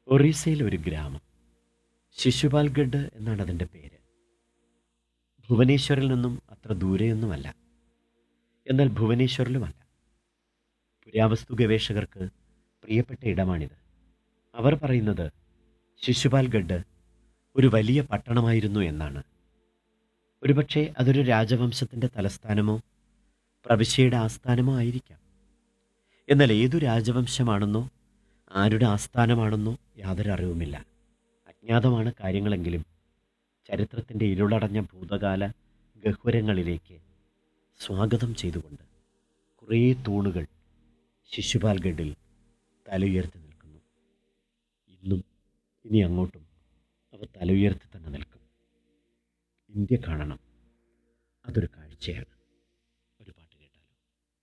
ഒറീസയിൽ ഒരു ഗ്രാമം ശിശുപാൽഗഡ് എന്നാണ് അതിൻ്റെ പേര് ഭുവനേശ്വറിൽ നിന്നും അത്ര ദൂരെയൊന്നുമല്ല എന്നാൽ ഭുവനേശ്വറിലുമല്ല പുരാവസ്തു ഗവേഷകർക്ക് പ്രിയപ്പെട്ട ഇടമാണിത് അവർ പറയുന്നത് ശിശുപാൽഗഡ് ഒരു വലിയ പട്ടണമായിരുന്നു എന്നാണ് ഒരുപക്ഷെ അതൊരു രാജവംശത്തിൻ്റെ തലസ്ഥാനമോ പ്രവിശ്യയുടെ ആസ്ഥാനമോ ആയിരിക്കാം എന്നാൽ ഏതു രാജവംശമാണെന്നോ ആരുടെ ആസ്ഥാനമാണെന്നോ യാതൊരു അറിവുമില്ല അജ്ഞാതമാണ് കാര്യങ്ങളെങ്കിലും ചരിത്രത്തിൻ്റെ ഇരുളടഞ്ഞ ഭൂതകാല ഗഹ്വരങ്ങളിലേക്ക് സ്വാഗതം ചെയ്തുകൊണ്ട് കുറേ തൂണുകൾ ശിശുപാൽഗഡിൽ തലയുയർത്തി നിൽക്കുന്നു ഇന്നും ഇനി അങ്ങോട്ടും അവ തലയുയർത്തി തന്നെ നിൽക്കും ഇന്ത്യ കാണണം അതൊരു കാഴ്ചയാണ്